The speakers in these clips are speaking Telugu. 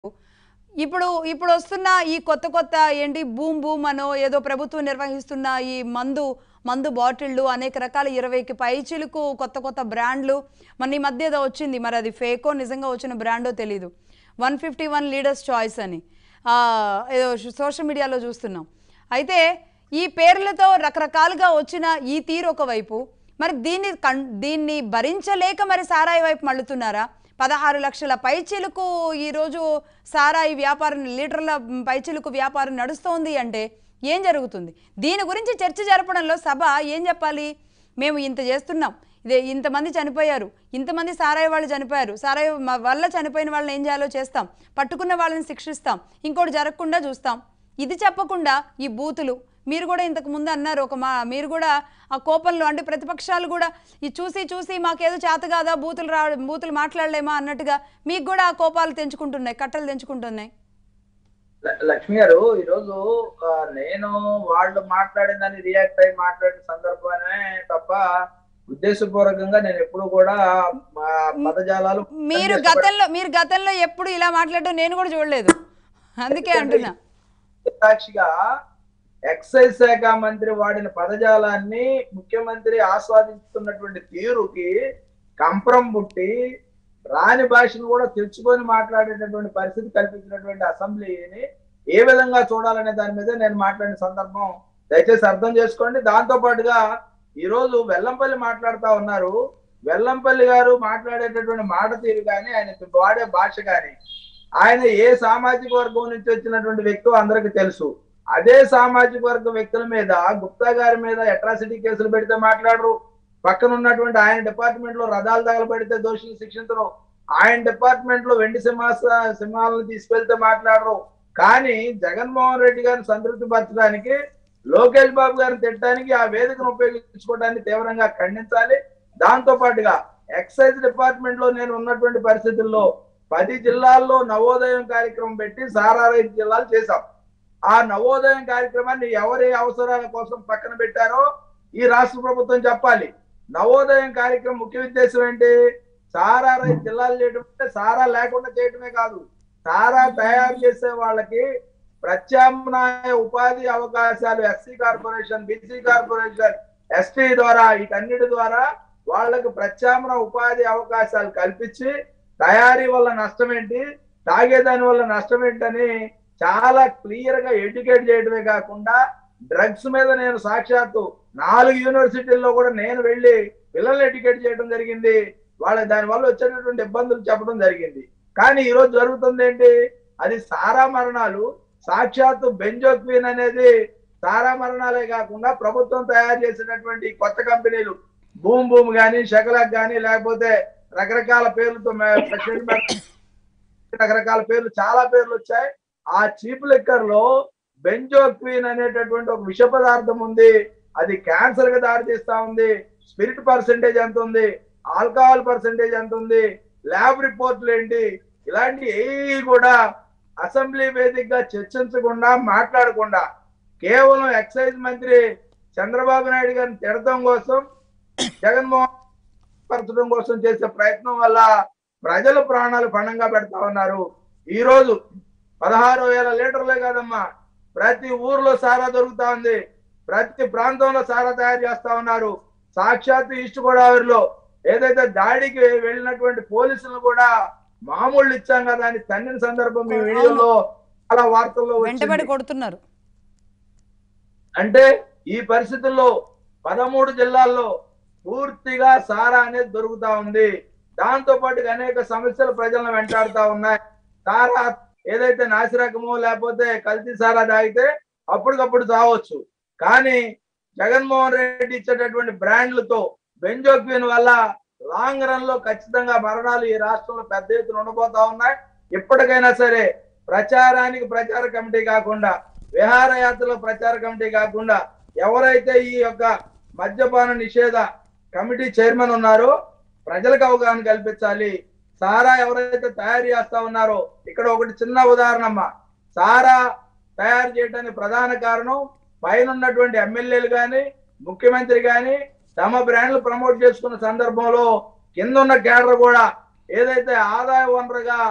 ఇప్పుడు ఇప్పుడు వస్తున్న ఈ కొత్త కొత్త ఏంటి బూమ్ బూమ్ అనో ఏదో ప్రభుత్వం నిర్వహిస్తున్న ఈ మందు మందు బాటిళ్ళు అనేక రకాల ఇరవైకి పైచిలకు కొత్త కొత్త బ్రాండ్లు మన ఈ మధ్య ఏదో వచ్చింది మరి అది ఫేకో నిజంగా వచ్చిన బ్రాండో తెలీదు one fifty one leaders choice అని ఆ, ఏదో సోషల్ మీడియాలో చూస్తున్నాం అయితే ఈ పేర్లతో రకరకాలుగా వచ్చిన ఈ తీరు ఒకవైపు మరి దీన్ని కన్ దీన్ని భరించలేక మరి సారాయి వైపు మళ్ళుతున్నారా పదహారు లక్షల పైచిలుకు ఈరోజు సారాయి వ్యాపారం లీటర్ల పైచిలుకు వ్యాపారం నడుస్తోంది అంటే ఏం జరుగుతుంది దీని గురించి చర్చ జరపడంలో సభ ఏం చెప్పాలి మేము ఇంత చేస్తున్నాం ఇదే ఇంతమంది చనిపోయారు ఇంతమంది సారాయి వాళ్ళు చనిపోయారు సారాయి మ- వల్ల చనిపోయిన వాళ్ళని ఏం చేయాలో చేస్తాం పట్టుకున్న వాళ్ళని శిక్షిస్తాం ఇంకోటి జరగకుండా చూస్తాం ఇది చెప్పకుండా ఈ బూతులు మీరు కూడా ఇంతకు ముందు అన్నారు ఒక మా మీరు కూడా ఆ కోపంలో అంటే ప్రతిపక్షాలు కూడా ఈ చూసి చూసి మాకేదో చేత కాదా బూతులు రా బూతులు మాట్లాడలేమా అన్నట్టుగా మీకు కూడా ఆ కోపాలు తెంచుకుంటున్నాయి కట్టలు తెంచుకుంటున్నాయి ల- లక్ష్మి గారు ఈరోజు ఆ, నేను వాళ్ళు మాట్లాడిన దాన్ని రియాక్ట్ అయ్యి మాట్లాడిన సందర్భమే తప్ప ఉద్దేశపూర్వకంగా నేను ఎప్పుడు కూడా మా పదజాలాలు మీరు గతంలో మీరు గతంలో ఎప్పుడు ఇలా మాట్లాడడం నేను కూడా చూడలేదు అందుకే అంటున్నా సాక్షిగా ఎక్సైజ్ శాఖ మంత్రి వాడిన పదజాలాన్ని ముఖ్యమంత్రి ఆస్వాదిస్తున్నటువంటి తీరుకి కంపరం పుట్టి రాని భాషను కూడా తెలుసుకొని మాట్లాడేటటువంటి పరిస్థితి కల్పించినటువంటి అసెంబ్లీని ఏ విధంగా చూడాలనే దాని మీద నేను మాట్లాడిన సందర్భం దయచేసి అర్థం చేసుకోండి దాంతో పాటుగా ఈ రోజు వెల్లంపల్లి మాట్లాడుతా ఉన్నారు వెల్లంపల్లి గారు మాట్లాడేటటువంటి మాట తీరు కానీ ఆయన వాడే భాష కానీ ఆయన ఏ సామాజిక వర్గం నుంచి వచ్చినటువంటి వ్యక్తి అందరికి తెలుసు అదే సామాజిక వర్గ వ్యక్తుల మీద గుప్తా గారి మీద అట్రాసిటీ కేసులు పెడితే మాట్లాడరు పక్కన ఉన్నటువంటి ఆయన డిపార్ట్మెంట్ లో రథాలు తగలబెడితే దోషులు శిక్షించరు ఆయన డిపార్ట్మెంట్ లో వెండి సింహాస సింహాలను తీసుకెళ్తే మాట్లాడరు కానీ జగన్మోహన్ రెడ్డి గారిని సంతృప్తి పరచడానికి లోకేష్ బాబు గారిని తిట్టడానికి ఆ వేదికను ఉపయోగించుకోవడాన్ని తీవ్రంగా ఖండించాలి దాంతో పాటుగా ఎక్సైజ్ డిపార్ట్మెంట్ లో నేను ఉన్నటువంటి పరిస్థితుల్లో పది జిల్లాల్లో నవోదయం కార్యక్రమం పెట్టి సారారైదు జిల్లాలు చేశాం ఆ నవోదయం కార్యక్రమాన్ని ఎవరి అవసరాల కోసం పక్కన పెట్టారో ఈ రాష్ట్ర ప్రభుత్వం చెప్పాలి నవోదయం కార్యక్రమం ముఖ్య ఉద్దేశం ఏంటి సారా రైతు జిల్లాలు చేయడం అంటే సారా లేకుండా చేయడమే కాదు సారా తయారు చేసే వాళ్ళకి ప్రత్యామ్నాయ ఉపాధి అవకాశాలు SC corporation BC corporation ST ద్వారా వీటన్నిటి ద్వారా వాళ్ళకి ప్రత్యామ్నాయ ఉపాధి అవకాశాలు కల్పించి తయారీ వల్ల నష్టం ఏంటి తాగేదాని వల్ల నష్టం ఏంటని చాలా క్లియర్ గా ఎడ్యుకేట్ చేయడమే కాకుండా డ్రగ్స్ మీద నేను సాక్షాత్తు నాలుగు యూనివర్సిటీల్లో కూడా నేను వెళ్ళి పిల్లల్ని ఎడ్యుకేట్ చేయడం జరిగింది వాళ్ళ దాని వల్ల వచ్చేటటువంటి ఇబ్బందులు చెప్పడం జరిగింది కానీ ఈ రోజు జరుగుతుంది ఏంటి అది సారా మరణాలు సాక్షాత్తు బెంజోక్విన్ అనేది సారా మరణాలే కాకుండా ప్రభుత్వం తయారు చేసినటువంటి కొత్త కంపెనీలు భూమ్ భూమ్ గాని శకలక్ గాని లేకపోతే రకరకాల పేర్లతో మే- ప్రెసిడెంట్ మేడం రకరకాల పేర్లు చాలా పేర్లు వచ్చాయి ఆ చీప్ లిక్కర్ లో బెంజోక్విన్ అనేటటువంటి ఒక విష పదార్థం ఉంది అది క్యాన్సర్ గా దారితీస్తా ఉంది స్పిరిట్ పర్సెంటేజ్ ఎంత ఉంది ఆల్కహాల్ పర్సెంటేజ్ ఎంత ఉంది ల్యాబ్ రిపోర్ట్లు ఏంటి ఇలాంటి ఏవి కూడా అసెంబ్లీ వేదికగా చర్చించకుండా మాట్లాడకుండా కేవలం ఎక్సైజ్ మంత్రి చంద్రబాబు నాయుడు గారిని తిడటం కోసం జగన్మోహన్ పరచడం కోసం చేసే ప్రయత్నం వల్ల ప్రజల ప్రాణాలు పణంగా పెడతా ఉన్నారు ఈ రోజు పదహారు వేల లీటర్లే కాదమ్మా ప్రతి ఊర్లో సారా దొరుకుతా ఉంది ప్రతి ప్రాంతంలో సారా తయారు చేస్తా ఉన్నారు సాక్షాత్తు ఈస్ట్ గోదావరిలో ఏదైతే దాడికి వెళ్ళినటువంటి పోలీసులు కూడా మామూలు ఇచ్చాం కదా అని తన్నిన సందర్భం మీ వీడియోలో చాలా వార్తల్లో వెంటబడి వచ్చింది కొడుతున్నారు అంటే ఈ పరిస్థితుల్లో పదమూడు జిల్లాల్లో పూర్తిగా సారా అనేది దొరుకుతా ఉంది దాంతో పాటు అనేక సమస్యలు ప్రజలను వెంటాడుతా ఉన్నాయి సారా ఏదైతే నాసిరకమో లేకపోతే కల్తీ సారా తాగితే అప్పటికప్పుడు తాగొచ్చు కానీ జగన్మోహన్ రెడ్డి ఇచ్చేటటువంటి బ్రాండ్లతో బెంజోక్విన్ వల్ల లాంగ్ రన్ లో ఖచ్చితంగా మరణాలు ఈ రాష్ట్రంలో పెద్ద ఎత్తున ఉండబోతా ఉన్నాయి ఇప్పటికైనా సరే ప్రచారానికి ప్రచార కమిటీ కాకుండా విహారయాత్రలో ప్రచార కమిటీ కాకుండా ఎవరైతే ఈ యొక్క మద్యపాన నిషేధ కమిటీ చైర్మన్ ఉన్నారో ప్రజలకు అవగాహన కల్పించాలి సారా ఎవరైతే తయారు చేస్తా ఉన్నారో ఇక్కడ ఒకటి చిన్న ఉదాహరణ అమ్మా సారా తయారు చేయడానికి ప్రధాన కారణం పైన ఉన్నటువంటి ఎమ్మెల్యేలు గాని ముఖ్యమంత్రి గాని తమ బ్రాండ్లు ప్రమోట్ చేసుకున్న సందర్భంలో కింద ఉన్న కేడర్ కూడా ఏదైతే ఆదాయ వనరుగా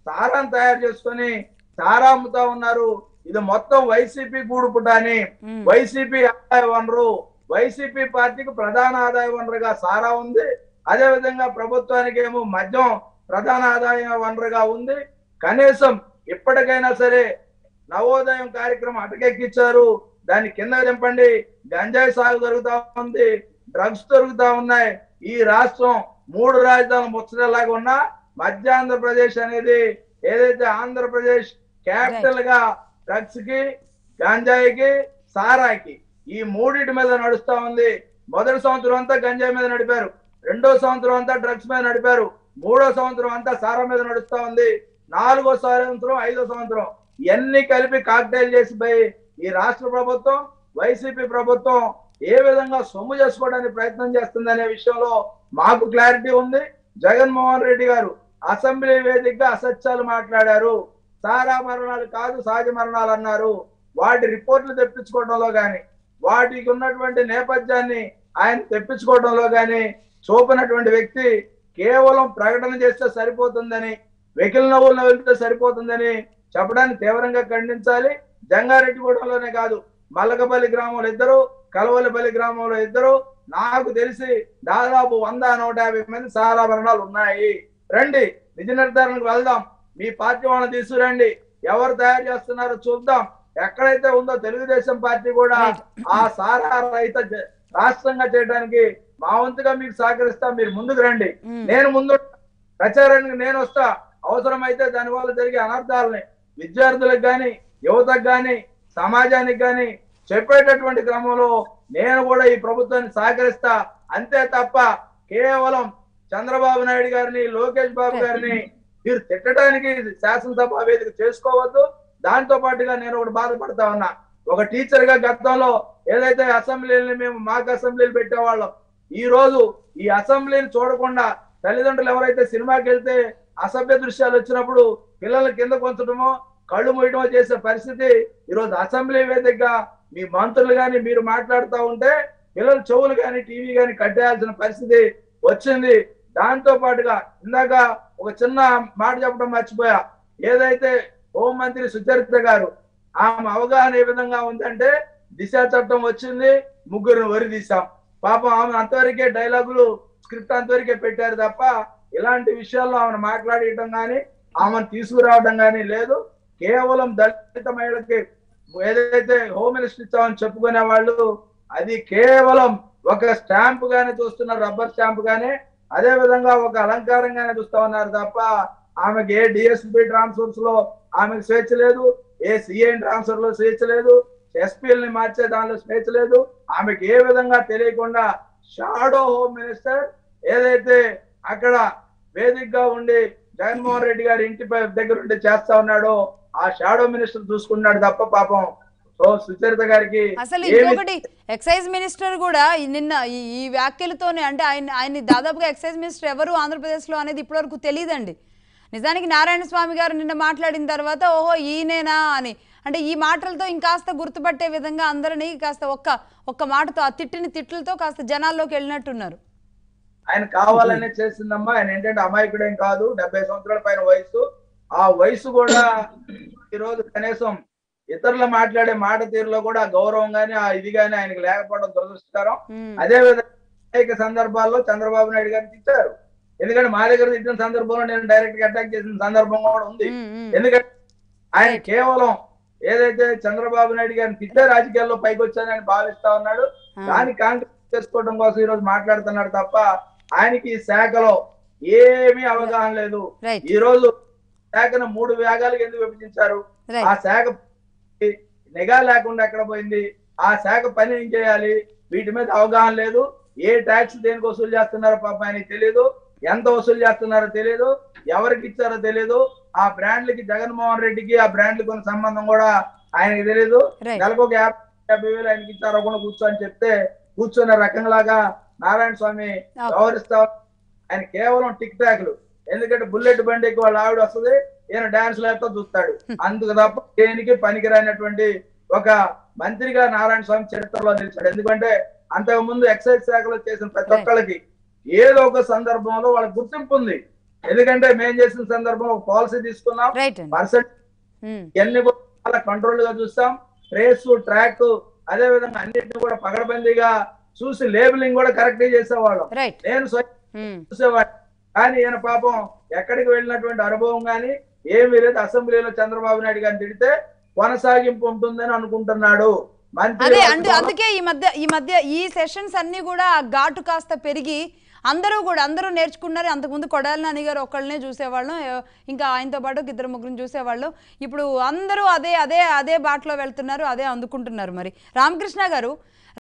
సారాన్ని తయారు చేసుకొని సారా అమ్ముతా ఉన్నారు ఇది మొత్తం వైసీపీ గూడుపుట అని ఉమ్. వైసీపీ ఆదాయ వనరు వైసీపీ పార్టీకి ప్రధాన ఆదాయ వనరుగా సారా ఉంది అదే విధంగా ప్రభుత్వానికి ఏమో మద్యం ప్రధాన ఆదాయ వనరుగా ఉంది కనీసం ఇప్పటికైనా సరే నవోదయం కార్యక్రమం అటకెక్కించారు దాన్ని కింద దింపండి గంజాయి సాగు జరుగుతా ఉంది డ్రగ్స్ దొరుకుతా ఉన్నాయి ఈ రాష్ట్రం మూడు రాజధానులు ముచ్చటలాగా ఉన్నా మధ్య ఆంధ్రప్రదేశ్ అనేది ఏదైతే ఆంధ్రప్రదేశ్ క్యాపిటల్ గా డ్రగ్స్ కి గంజాయికి సారాకి ఈ మూడింటి మీద నడుస్తా ఉంది మొదటి సంవత్సరం అంతా గంజాయి మీద నడిపారు రెండో సంవత్సరం అంతా డ్రగ్స్ మీద నడిపారు మూడో సంవత్సరం అంతా సారా మీద నడుస్తా ఉంది నాలుగో సంవత్సరం ఐదో సంవత్సరం ఇవన్నీ కలిపి కాక్టైల్ చేసి పోయి ఈ రాష్ట్ర ప్రభుత్వం వైసీపీ ప్రభుత్వం ఏ విధంగా సొమ్ము చేసుకోవడానికి ప్రయత్నం చేస్తుందనే విషయంలో మాకు క్లారిటీ ఉంది జగన్మోహన్ రెడ్డి గారు అసెంబ్లీ వేదికగా అసత్యాలు మాట్లాడారు సారా మరణాలు కాదు సహజ మరణాలు అన్నారు వాటి రిపోర్ట్లు తెప్పించుకోవడంలో గాని వాటికి ఉన్నటువంటి నేపథ్యాన్ని ఆయన తెప్పించుకోవడంలో గాని చూపినటువంటి వ్యక్తి కేవలం ప్రకటన చేస్తే సరిపోతుందని వెకిల్ నవ్వులు నవ్వులితే సరిపోతుందని చెప్పడాన్ని తీవ్రంగా ఖండించాలి జంగారెడ్డిగూడెంలోనే కాదు మల్లకపల్లి గ్రామంలో ఇద్దరు కలవలపల్లి గ్రామంలో ఇద్దరు నాకు తెలిసి దాదాపు వంద నూట యాభై మంది సారా మరణాలు ఉన్నాయి రండి నిజ నిర్ధారణకు వెళ్దాం మీ పార్టీ వాళ్ళని తీసుకురండి ఎవరు తయారు చేస్తున్నారో చూద్దాం ఎక్కడైతే ఉందో తెలుగుదేశం పార్టీ కూడా ఆ సారా రహిత జ- రాష్ట్రంగా చేయడానికి మా వంతుగా మీకు సహకరిస్తాం మీరు ముందుకు రండి ఉమ్. నేను ముందు ప్రచారానికి నేను వస్తా అవసరమైతే దాని వల్ల జరిగే అనర్థాలని విద్యార్థులకు గాని యువతకు గాని సమాజానికి గాని చెప్పేటటువంటి క్రమంలో నేను కూడా ఈ ప్రభుత్వాన్ని సహకరిస్తా అంతే తప్ప కేవలం చంద్రబాబు నాయుడు గారిని లోకేష్ బాబు గారిని మీరు తిట్టడానికి శాసనసభ వేదిక చేసుకోవద్దు దాంతో పాటుగా నేను ఒకటి బాధపడతా ఉన్నా ఒక టీచర్ గా గతంలో ఏదైతే అసెంబ్లీని మేము మాకు అసెంబ్లీలు పెట్టేవాళ్ళం ఈ రోజు ఈ అసెంబ్లీని చూడకుండా తల్లిదండ్రులు ఎవరైతే సినిమాకి వెళ్తే అసభ్య దృశ్యాలు వచ్చినప్పుడు పిల్లల కింద కొంచడమో కళ్ళు మూయడమో చేసే పరిస్థితి ఈ రోజు అసెంబ్లీ వేదికగా మీ మంత్రులు గాని మీరు మాట్లాడుతూ ఉంటే పిల్లల చెవులు గాని టీవీ గాని కట్టేయాల్సిన పరిస్థితి వచ్చింది దాంతో పాటుగా ఇందాక ఒక చిన్న మాట చెప్పడం మర్చిపోయా ఏదైతే హోంమంత్రి సుచరిత గారు ఆమె అవగాహన ఏ విధంగా ఉందంటే దిశ చట్టం వచ్చింది ముగ్గురిని వరి తీసాం పాపం ఆమె అంతవరకే డైలాగులు స్క్రిప్ట్ అంతవరకే పెట్టారు తప్ప ఇలాంటి విషయాల్లో ఆమెను మాట్లాడటం కానీ ఆమెను తీసుకురావడం కానీ లేదు కేవలం దళిత మహిళకి ఏదైతే హోమ్ మినిస్టర్ ఇచ్చామని చెప్పుకునే వాళ్ళు అది కేవలం ఒక స్టాంప్ గానే చూస్తున్నారు రబ్బర్ స్టాంప్ గానే అదే విధంగా ఒక అలంకారంగానే చూస్తా ఉన్నారు తప్ప ఆమెకి ఏ డిఎస్పి ట్రాన్స్ఫర్స్ లో ఆమెకు స్వేచ్ఛ లేదు ఏ సిఐన్ ట్రాన్స్ఫర్ లో స్వేచ్ఛ లేదు ఎస్పీఎల్ ని మార్చే దానిలో స్వేచ్ఛ లేదు ఆమెకి ఏ విధంగా తెలియకుండా షాడో హోమ్ మినిస్టర్ ఏదైతే అక్కడ వేదికగా ఉండి జగన్మోహన్ రెడ్డి గారి ఇంటి పై- దగ్గర ఉండి చేస్తా ఉన్నాడో ఆ షాడో మినిస్టర్ చూసుకున్నాడు తప్ప పాపం సో సుచరిత గారికి అసలు ఏమి ఇంకొకటి ఎక్సైజ్ మినిస్టర్ కూడా ఈ నిన్న ఈ ఈ వ్యాఖ్యలతోనే అంటే ఆయన ఆయన దాదాపుగా ఎక్సైజ్ మినిస్టర్ ఎవరు ఆంధ్రప్రదేశ్లో అనేది ఇప్పటివరకు తెలియదండి నిజానికి నారాయణ స్వామి గారు నిన్న మాట్లాడిన తర్వాత ఓహో ఈయనేనా అని అంటే ఈ మాటలతో ఇంకాస్త గుర్తుపట్టే విధంగా అందరినీ కాస్త ఒక్క ఒక్క మాటతో ఆ తిట్టిన తిట్లతో కాస్త జనాల్లోకి వెళ్ళినట్టున్నారు ఆయన కావాలనే చేసిందమ్మా ఆయన ఏంటంటే అమాయకుడేం కాదు డెబ్బై సంవత్సరాల పైన వయసు ఆ వయసు కూడా ఈ రోజు కనీసం ఇతరులు మాట్లాడే మాట తీరులో కూడా ఆ గౌరవం గాని ఆ ఇది గాని ఆయనకి లేకపోవడం దురదృష్టకరం ఉమ్, అదే విధంగా అనేక సందర్భాల్లో చంద్రబాబు నాయుడు గారిని తిట్టారు ఎందుకంటే మా దగ్గర తిట్టిన సందర్భంలో నేను డైరెక్ట్ గా అటాక్ చేసిన సందర్భం కూడా ఉంది ఉమ్, ఉమ్. ఎందుకంటే ఆయన Right. కేవలం ఏదైతే చంద్రబాబు నాయుడు గారిని తిట్టే రాజకీయాల్లో పైకి వచ్చానని భావిస్తా ఉన్నాడు ఆ, దాన్ని కాంగ్రెస్ చేసుకోవడం కోసం ఈ రోజు మాట్లాడుతున్నాడు తప్ప ఆయనకి ఈ శాఖలో ఏమీ అవగాహన లేదు రైట్ ఈ రోజు శాఖను మూడు విభాగాలకు ఎందుకు విభజించారు ఆ రైట్ శాఖ నిఘా లేకుండా ఎక్కడ పోయింది ఆ శాఖ పని ఏం చేయాలి వీటి మీద అవగాహన లేదు ఏ ట్యాక్స్ దేనికి వసూలు చేస్తున్నారో పాప ఆయనకి తెలియదు ఎంత వసూలు చేస్తున్నారో తెలియదు ఎవరికి ఇచ్చారో తెలియదు ఆ బ్రాండ్లకి జగన్మోహన్ రెడ్డికి ఆ బ్రాండ్లకి ఉన్న సంబంధం కూడా ఆయనకి తెలియదు రైట్ నెలకు ఒక యాభై యాభై వేలు ఆయనకి ఇచ్చారో కూడా కూర్చొని చెప్తే కూర్చున్న రకంలాగా నారాయణ స్వామి Okay. వ్యవహరిస్తా ఆయన కేవలం టిక్ టాక్లు ఎందుకంటే బుల్లెట్ బండికి వాళ్ళ ఆవిడ వస్తుంది ఈయన డాన్స్ లేకపోతే చూస్తాడు అందుకు తప్ప దేనికి పనికిరానటువంటి ఒక మంత్రిగా నారాయణ స్వామి చరిత్రలో నిలిచాడు ఎందుకంటే అంతకు ముందు ఎక్సైజ్ శాఖలో చేసిన ప్రతి Right. ఒక్కళ్ళకి ఏదో ఒక సందర్భంలో వాళ్ళకి గుర్తింపు ఉంది ఎందుకంటే మేము చేసిన సందర్భంలో ఒక పాలసీ తీసుకున్నాం రైట్ అండి పర్సెంట్ ఉమ్, ఇవన్నీ కూడా చాలా కంట్రోల్ గా చూస్తాం ట్రేస్ ట్రాక్ అదే విధంగా అన్నిటిని కూడా పగడబందీగా చూసి లేబులింగ్ కూడా కరెక్ట్ చేసేవాళ్ళం రైట్ నేను స్వయం ఉమ్, చూసేవాడిని కానీ ఈయన పాపం ఎక్కడికి వెళ్ళినటువంటి అనుభవం కానీ ఏమీ లేదు అసెంబ్లీలో చంద్రబాబు నాయుడు గారిని తిడితే కొనసాగింపు ఉంటుందని అనుకుంటున్నాడు మంత్రి అదే అందు అందుకే ఈ మధ్య ఈ మధ్య ఈ సెషన్స్ అన్ని కూడా ఆ ఘాటు కాస్త పెరిగి అందరూ కూడా అందరూ నేర్చుకున్నారు అంతకుముందు కొడాలి నాని గారు ఒకళ్ళనే చూసేవాళ్ళం ఏ- ఇంకా ఆయనతో పాటు ఒక ఇద్దరు ముగ్గురు చూసేవాళ్ళం ఇప్పుడు అందరూ అదే అదే అదే బాటలో వెళ్తున్నారు అదే అందుకుంటున్నారు మరి రామకృష్ణ గారు